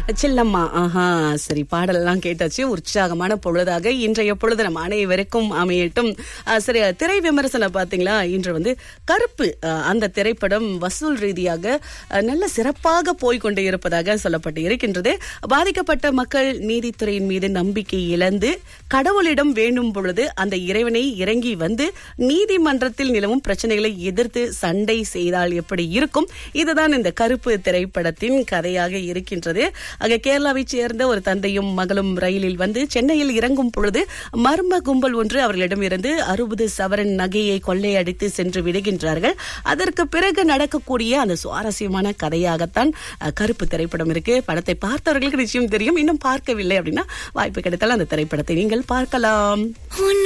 செல்லம்மா ஆஹா சரி பாடலெல்லாம் கேட்டாச்சு உற்சாகமான பொழுதாக இன்றைய பொழுது நம்ம அனைவருக்கும் அமையட்டும் ஆ, சரி திரை விமர்சனம் பாத்தீங்களா இன்று வந்து கருப்பு ஆ, அந்த திரைப்படம் வசூல் ரீதியாக ஆ, நல்ல சிறப்பாக போய்கொண்டு இருப்பதாக சொல்லப்பட்டு இருக்கின்றது பாதிக்கப்பட்ட மக்கள் நீதித்துறையின் மீது நம்பிக்கை இழந்து கடவுளிடம் வேண்டும் பொழுது அந்த இறைவனை இறங்கி வந்து நீதிமன்றத்தில் நிலவும் பிரச்சனைகளை எதிர்த்து சண்டை செய்தால் எப்படி இருக்கும் இதுதான் இந்த கருப்பு திரைப்படத்தின் கதையாக இருக்கின்றது ஆக கேரளாவைச் சேர்ந்த ஒரு தந்தையும் மகளும் ரயிலில் வந்து சென்னையில் இறங்கும் பொழுது மர்ம கும்பல் ஒன்று அவர்களிடமிருந்து அறுபது சவரன் நகையை கொள்ளையடித்து சென்று விடுகின்றார்கள் அதற்கு பிறகு நடக்கக்கூடிய அந்த சுவாரஸ்யமான கதையாகத்தான் அஹ், கருப்பு திரைப்படம் இருக்கு படத்தை பார்த்தவர்களுக்கு நிச்சயம் தெரியும் இன்னும் பார்க்கவில்லை அப்படின்னா வாய்ப்பு கிடைத்தால் அந்த திரைப்படத்தை நீங்கள் பார்க்கலாம்